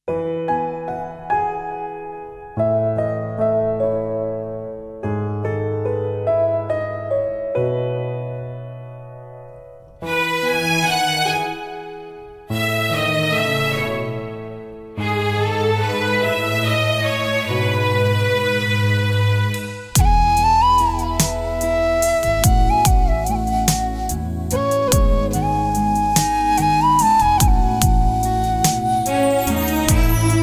ആ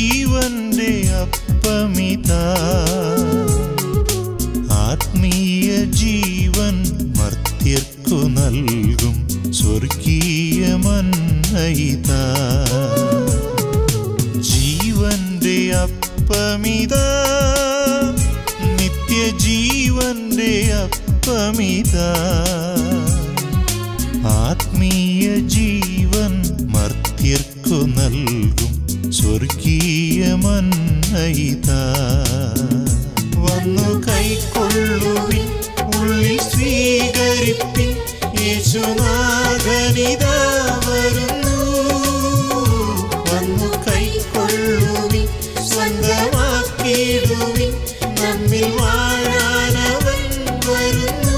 ജീവന്റെ അപ്പമിതാ ആത്മീയ ജീവൻ മർത്യർക്കു നൽകും സ്വർഗീയ മന്നയിതാ ജീവന്റെ അപ്പമിതാ നിത്യജീവന്റെ അപ്പമിതാ ആത്മീയ ജീവൻ മർത്യർക്കു നൽകും സ്വർഗീയ മന്നയിതാ വന്നു കൈക്കൊള്ളുവിൻ ഉള്ളിൽ സ്വീകരിപ്പിൻ യേശുനാഥനിതാ വരുന്നു വന്നു കൈക്കൊള്ളുവിൻ സ്വന്തമാക്കിയിടുവിൻ നമ്മിൽ വാഴാനവൻ വരുന്നു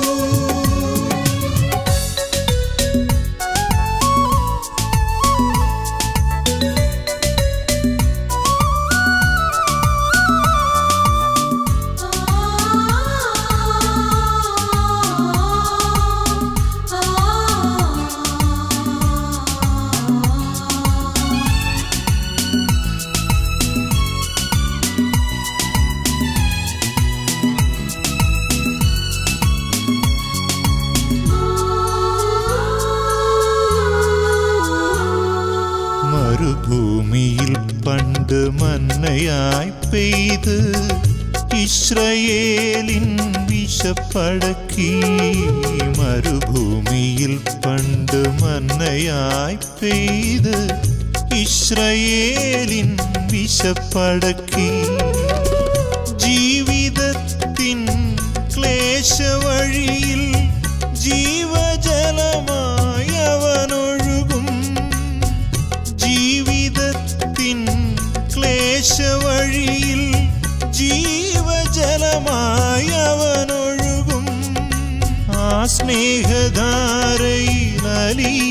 മരുഭൂമിയിൽ പണ്ട് മന്നയായി പെയ്ത് ഇസ്രയേലിൻ വിശപ്പടക്കി മരുഭൂമിയിൽ പണ്ട് മന്നയായി പെയ്ത് ഇസ്രയേലിൻ വിശപ്പടക്കി ജീവിതത്തിൻ ക്ലേശവഴിയിൽ ജീവജലമായി അവനൊഴുകും ജീവിതത്തിൻ ക്ലേശവഴിയിൽ ജീവജലമായി അവനൊഴുകും ആ സ്നേഹധാരയിലലിയ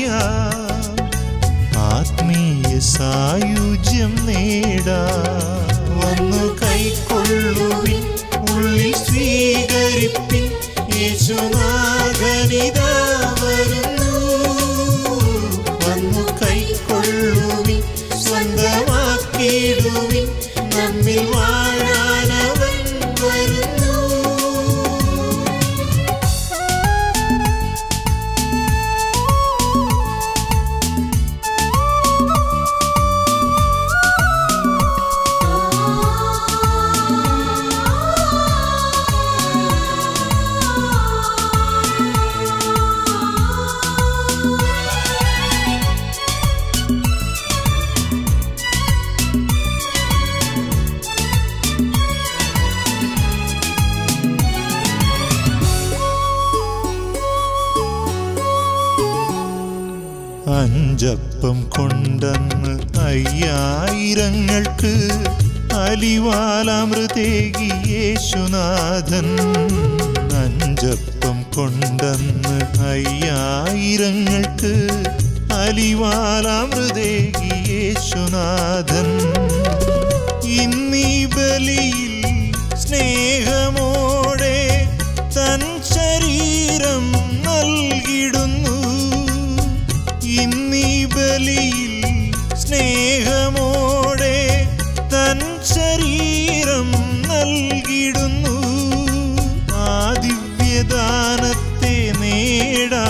ആത്മീയ സായുജ്യം നേടാ വന്നു കൈക്കൊള്ളുവിൻ ഉള്ളിൽ സ്വീകരിപ്പിൻ യേശുനാഥനിതാ വരുന്നു വന്നു കൈക്കൊള്ളുവിൻ സ്വന്തമാക്കിയിടുവിൻ നമ്മിൽ വാഴാനവൻ വരുന്നു അഞ്ചപ്പം കൊണ്ടെന്ന് അയ്യായിരങ്ങൾക്ക് അലിവാലാമൃതേകി യേശുനാഥൻ അഞ്ചപ്പം കൊണ്ടെന്ന് അയ്യായിരങ്ങൾക്ക് അലിവാലാമൃതേകി യേശുനാഥൻ ഇന്നീ ബലിയിൽ സ്നേഹമോടെ തൻ ശരീരം നൽകിടുന്നു ഇന്നീ ബലിയിൽ സ്നേഹമോടെ തൻ ശരീരം നൽകിടുന്നു ആ ദിവ്യദാനത്തെ നേടാ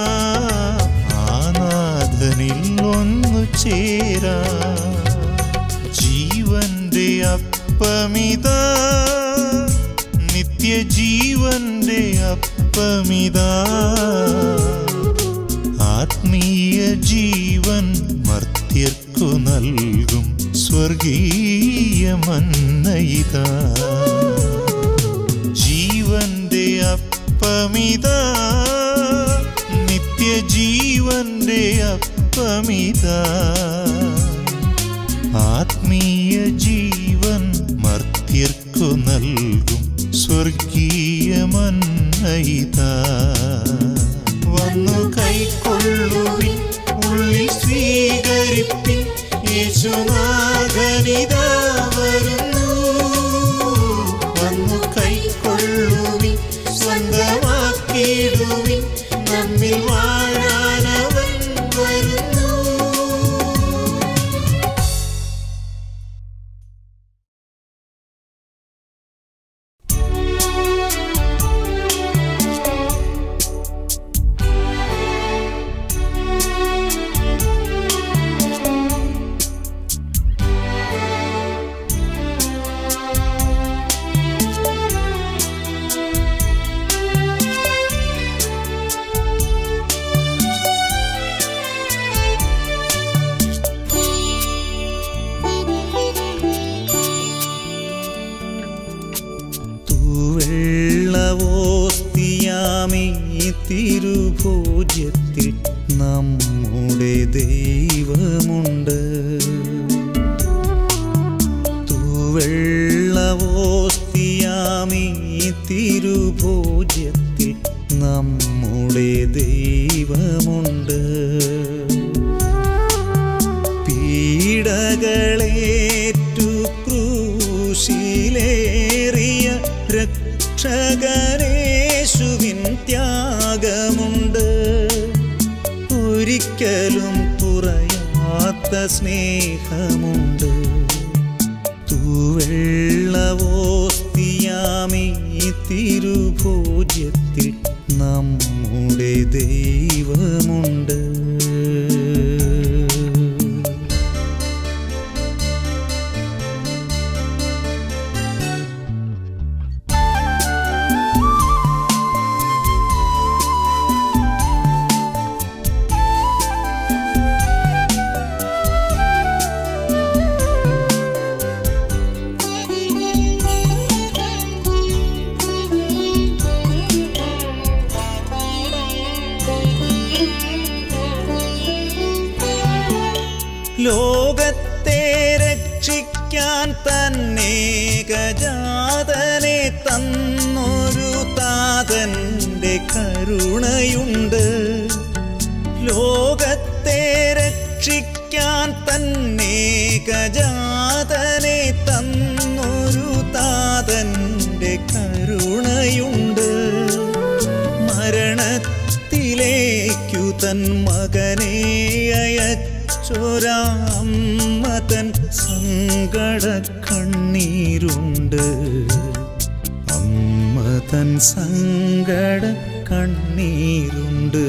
ആനാഥനിൽ ഒന്നു ചേരാ ജീവന്റെ അപ്പമിതാ നിത്യജീവന്റെ അപ്പമിതാ ആത്മീയ ജീവൻ മർത്യർക്കു നൽകും സ്വർഗീയ മന്നയിതാ ജീവന്റെ അപ്പമിതാ നിത്യജീവന്റെ അപ്പമിതാ ആത്മീയ ജീവൻ മർത്യർക്കു നൽകും സ്വർഗീയ മന്നയിതാ വന്നു കൈക്കൊള്ളുവിൻ ഉള്ളിൽ സ്വീകരിപ്പിൻ യേശുനാഥനിതാ വരുന്നു വന്നു കൈക്കൊള്ളുവിൻ സ്വന്തമാക്കിയിടുവിൻ നമ്മിൽ വാഴാനവൻ വരുന്നു തൂവെള്ളവോസ്തിയാമീ തിരുഭോജ്യത്തിൽ നമ്മുടെ ദൈവമുണ്ട് തൂവെള്ളവോസ്തിയാമീ തിരുഭോജ്യത്തിൽ നമ്മുടെ ദൈവമുണ്ട് പീഡകളേറ്റു ക്രൂശിലേറിയ രക്ഷകനേശുവിൻ ത്യാഗമുണ്ട് ഒരിക്കലും കുറയാത്ത സ്നേഹമുണ്ട് തൂവെള്ളവോസ്തിയാമീ തിരുഭോജ്യത്തിൽ നമ്മുടെ ദൈവമുണ്ട് ലോകത്തെ രക്ഷിക്കാൻ തന്നെ ഗജാതനെ തന്നൊരു താതന്റെ കരുണയുണ്ട് ലോകത്തെ രക്ഷിക്കാൻ തന്നെ ഗജാതനെ തന്നൊരു താതന്റെ കരുണയുണ്ട് മരണത്തിലേക്കു തൻ മകനെ അയച്ചൊരാമ്മ തൻ സങ്കട കണ്ണീരുണ്ട് അമ്മ തൻ സങ്കട കണ്ണീരുണ്ട്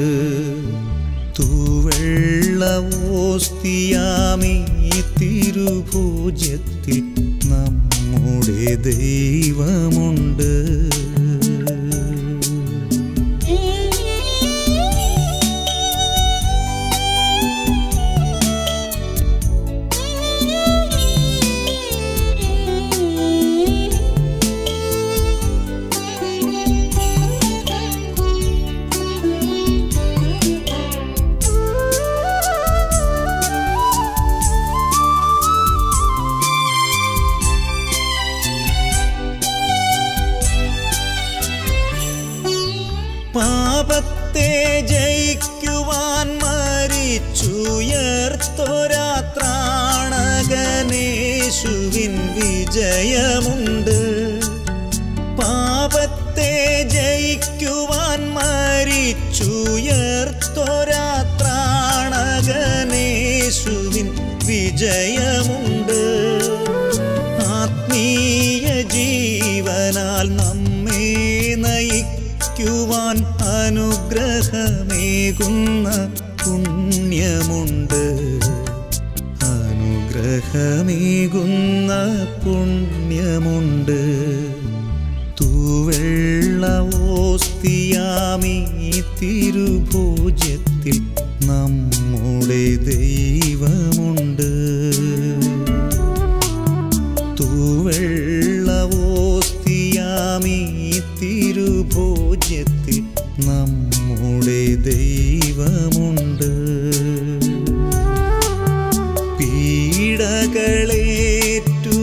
തൂവെള്ളവോസ്തിയാമീ തിരുഭോജ്യത്തിൽ നമ്മുടെ ദൈവമുണ്ട് പാപത്തെ ജയിക്കുവാൻ മരിച്ചുയർത്തോരാത്രാണകനേശുവിൻ വിജയമുണ്ട് പാപത്തെ ജയിക്കുവാൻ മരിച്ചുയർത്തോരാത്രാണകനേശുവിൻ വിജയമുണ്ട് ആത്മീയ ജീവനാൽ നമ്മെ നയിക്കുവാൻ അനുഗ്രഹമേകുന്ന പുണ്യമുണ്ട് അനുഗ്രഹമേകുന്ന പുണ്യമുണ്ട് തൂവെള്ളവോസ്തിയാമീ തിരുഭോജ്യത്തിൽ നമ്മുടെ ദൈവമുണ്ട് തൂവെള്ളവോസ്തിയാമീ തിരുഭോജ്യത്തിൽ നമ്മുടെ ദൈവമുണ്ട് പീഡകളേറ്റു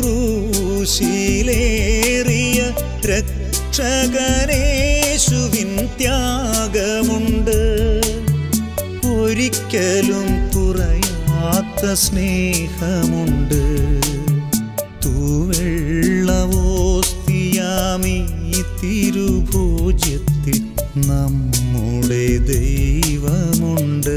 ക്രൂശിലേറിയ രക്ഷകനേശുവിൻ ത്യാഗമുണ്ട് ഒരിക്കലും കുറയാത്ത സ്നേഹമുണ്ട് തൂവെള്ളവോസ്തിയാമീ തിരുഭോജ്യത്തിൽ നമ്മുടെ ദൈവമുണ്ട്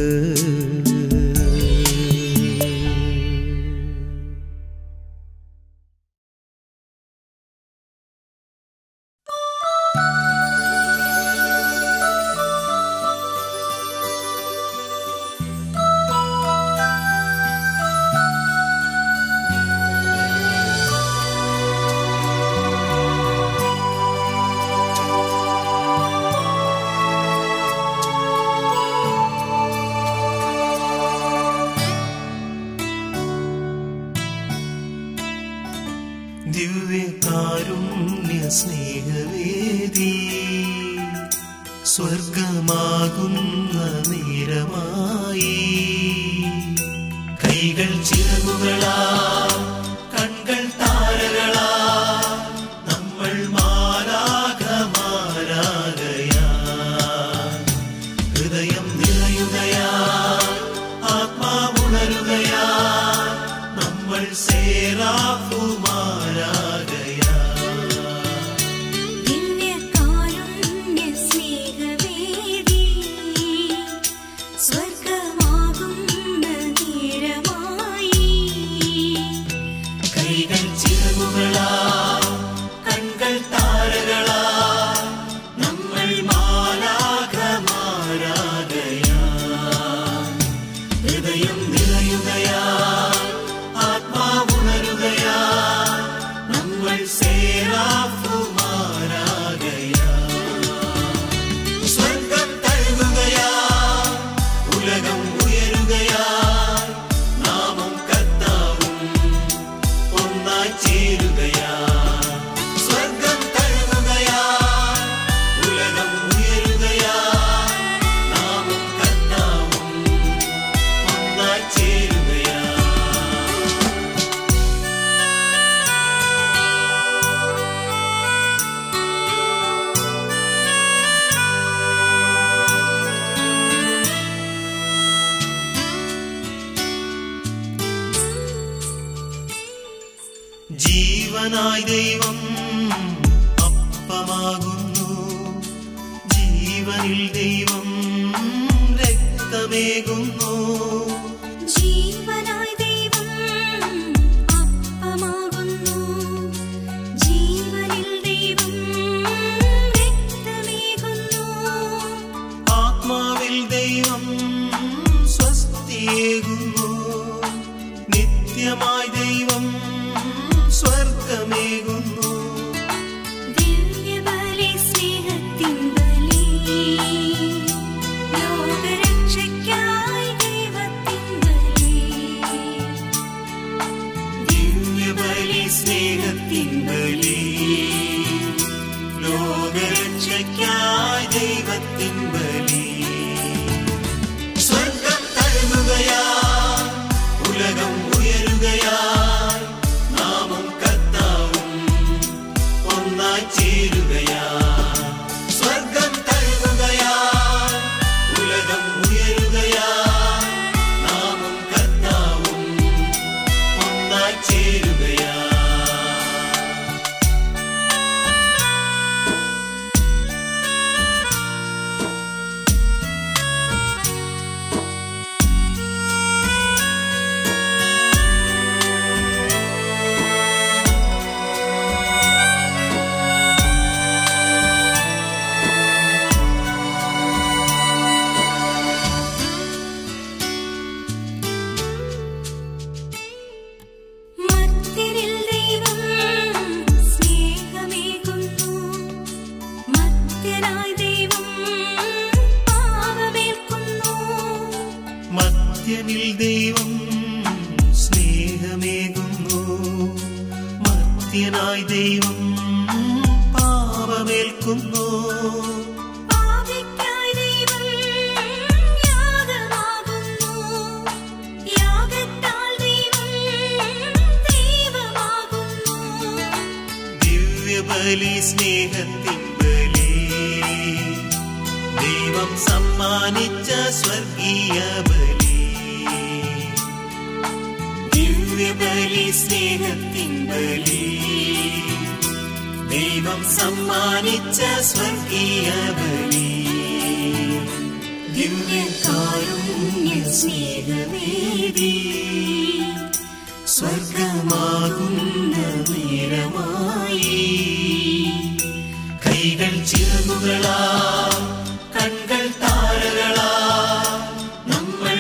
ും ദിവ്യകാരുണ്യ സ്നേഹവേദി സ്വർഗമാകുന്ന നേരമായി കൈകൾ ചിറകുകളാ കൺകൾ താരകളാ നമ്മൾ മാലാകമാരാകയാ ഹൃദയം നിറയുകയാ ആത്മാവുണരുകയാ നമ്മൾ സേറാഫുമാരാകയാ ദിവ്യകാരുണ്യ സ്നേഹവേദി സ്വർഗമാകുന്ന നേരമായി കൈകൾ ചിറകുകളാ കൺകൾ താരകളാ നമ്മൾ മാലാകമാരാകയാ ഹൃദയം നിറയുകയാ ആത്മാവുണരുകയാ നമ്മൾ സേറാഫുമാരാകയാ സ്വർഗം തഴുകുകയാ ഉലകം ഉയരുകയാ നാമം കർത്താവും ഒന്നായി ചേരുകയാ സ്വർഗം തഴുകുകയാ ഉലകം ഉയരുകയാ നാമം കർത്താവും ഒന്നായി ചേരുകയാ ജീവനായി ദൈവം അപ്പമാകുന്നു ജീവനിൽ ദൈവം രക്തമേകുന്നു ജീവനായി ദൈവം അപ്പമാകുന്നു ജീവനിൽ ദൈവം രക്തമേകുന്നു ആത്മാവിൽ ദൈവം സ്വസ്തിയേകുന്നു നിത്യമായി ദൈവം സ്വർഗമേകുന്നു ദിവ്യബലി സ്നേഹത്തിൻ ബലി ലോകരക്ഷയ്ക്കായി ദൈവത്തിൻ ബലി ദിവ്യബലി സ്നേഹത്തിൻ ബലി ലോകരക്ഷയ്ക്കായി ദൈവത്തിൻ ബലി സ്വർഗം തഴുകുകയാ ഉലകം ഉയരുകയാ നാമം കർത്താവും ഒന്നായി ചേരുകയാ സ്വർഗം തഴുകുകയാ ഉലകം ഉയരുകയാ നാമം കർത്താവും ഒന്നായി ചേരുകയാ മർത്യരിൽ ദൈവം സ്നേഹമേകുന്നു മർത്യനായി ദൈവം പാപമേൽക്കുന്നു മധ്യനിൽ ദൈവം സ്നേഹമേകുന്നു മധ്യനായി ദൈവം പാപമേൽക്കുന്നു പാപിക്കായി ദൈവം യാഗമാകുന്നു യാഗത്താൽ ദൈവം ദൈവമാകുന്നു ദിവ്യബലി സ്നേഹത്തിൻ ബലി ദൈവം സമ്മാനിച്ച സ്വർഗീയ ബലി ദിവ്യബലി സ്നേഹത്തിൻ ബലി ദൈവം സമ്മാനിച്ച സ്വർഗീയ ബലി ദിവ്യകാരുണ്യ സ്നേഹവേദി സ്വർഗമാകുന്ന നേരമായി കൈകൾ ചിറകുകളാ കൺകൾ താരകളാ നമ്മൾ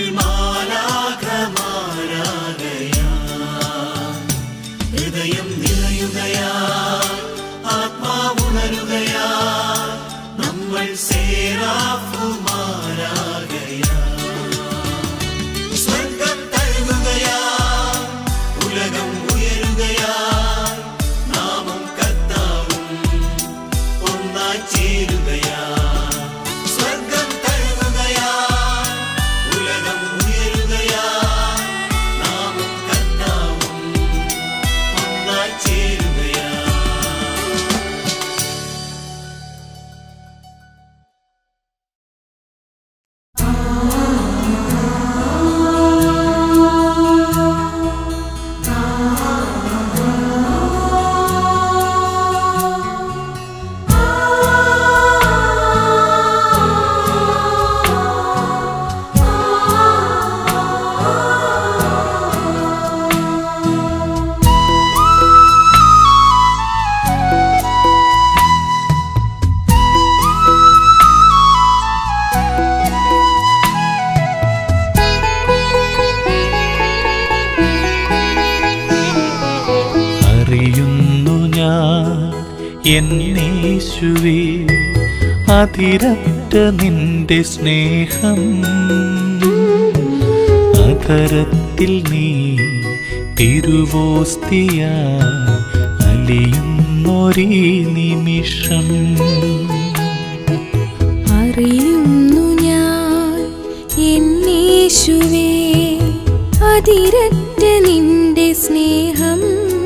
മാലാകമാരാകയാ ഹൃദയം നിറയുകയാ ആത്മാവുണരുകയാ നമ്മൾ സേറാഫുമാരാകയാ 「 സ്വർഗം തഴുകുകയാ ഉലകം ഉയരുകയാ അറിയുന്നു ഞാൻ എന്നേശുവേ അതിരറ്റ നിന്റെ സ്നേഹം അധരത്തിൽ നീ തിരുവോസ്തിയ അലിയുന്നൊരീ നിമിഷം അറിയുന്നു ഞാൻ എന്നേശുവേ അതിരറ്റ നിന്റെ സ്നേഹം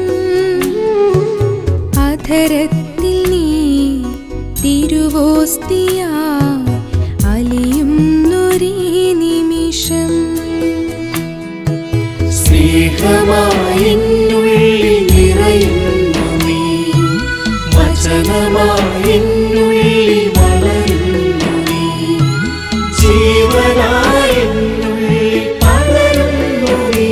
അധരത്തിൽ നീ തിരുവോസ്തിയ അലിയുന്നൊരേ നിമിഷം സ്നേഹമായെന്നുള്ളിൽ നിറയുന്നു നീ വചനമായെന്നുള്ളിൽ വളരുന്നു നീ ജീവനായെന്നുള്ളിൽ പകരുന്നു നീ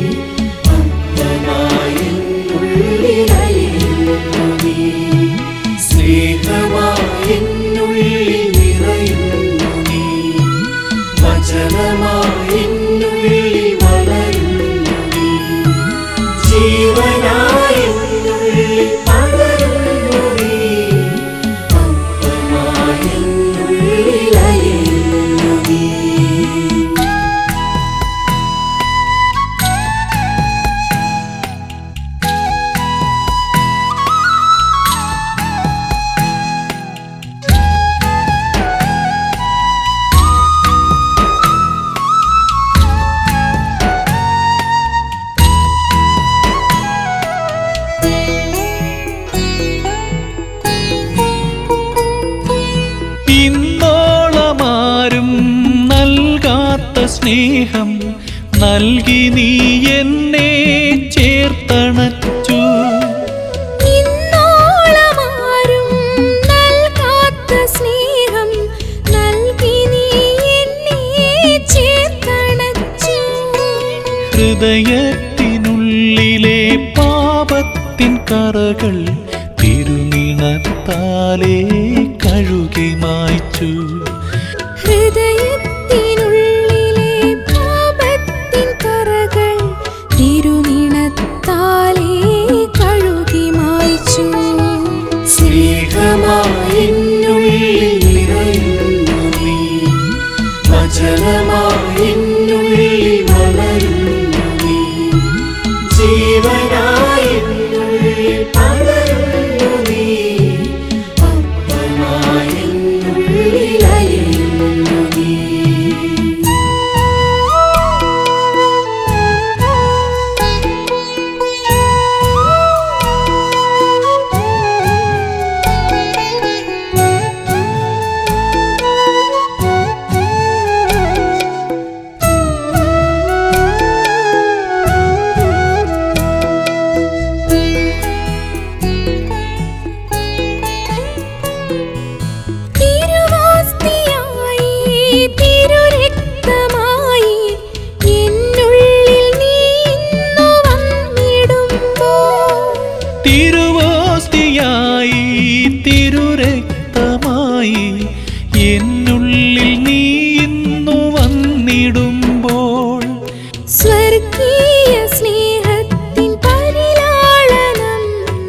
അന്തമായെന്നുള്ളിൽ അലിയുന്നു നീ സ്നേഹമായെന്നുള്ളിൽ നിറയുന്നു നീ വചനമായെന്നുള്ളിൽ വളരുന്നു നീ ജീവനായെന്നുള്ളിൽ പകരുന്നു നീ അന്തമായെന്നുള്ളിൽ അലിയുന്നു നീ ഇന്നോളമാരും നൽകാത്ത സ്നേഹം നൽകി നീ എന്നെ ചേർത്തണച്ചു ഇന്നോളമാരും നൽകാത്ത സ്നേഹം നൽകി നീ എന്നെ ചേർത്തണച്ചു ഹൃദയത്തിനുള്ളിലെ പാപത്തിൻ കറകൾ തിരുനിണത്താലേ കഴുകി മായ്ച്ചു ഹൃദയത്തിനുള്ളിലെ പാപത്തിൻ കറകൾ തിരുനിണത്താലേ കഴുകി മായ്ച്ചു സ്നേഹമായെന്നുള്ളിൽ നിറയുന്നു നീ വചനമായെന്നുള്ളിൽ വളരുന്നു നീ ജീവനായെന്നുള്ളിൽ പകരുന്നു നീ അപ്പമായെന്നുള്ളിൽ അലിയുന്നു നീ തിരുവാസ്തിയായി തിരുരക്തമായി എന്നുള്ളിൽ നീ ഇന്നു വന്നിടുമ്പോൾ തിരുവോസ്തിയായി തിരുരക്തമായി എന്നുള്ളിൽ നീ ഇന്നു വന്നിടുമ്പോൾ സ്വർഗീയ സ്നേഹത്തിൻ പരിലാളനം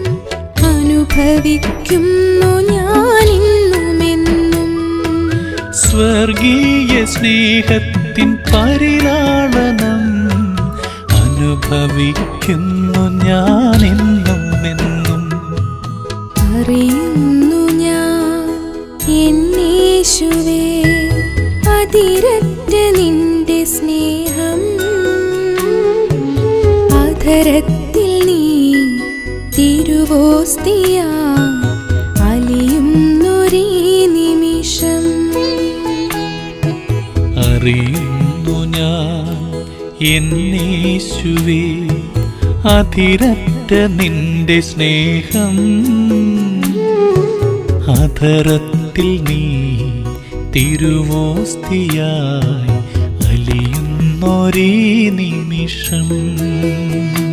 അനുഭവിക്കുന്നു ഞാനിന്നുമെന്നും സ്വർഗീയ സ്നേഹത്തിൻ പരിലാളനം അനുഭവിക്കുന്നു ഞാനെന്നും എന്നും അറിയുന്നു ഞാൻ എന്നേശുവേ അതിരറ്റ നിന്റെ സ്നേഹം അധരത്തിൽ നീ തിരുവോസ്തിയ അലിയുന്നൊരേ നിമിഷം അറിയുന്നു ഞാൻ എന്നേശുവേ അതിരറ്റ നിന്റെ സ്നേഹം അധരത്തിൽ നീ തിരുവോസ്തിയായി അലിയുന്നൊരേ നിമിഷം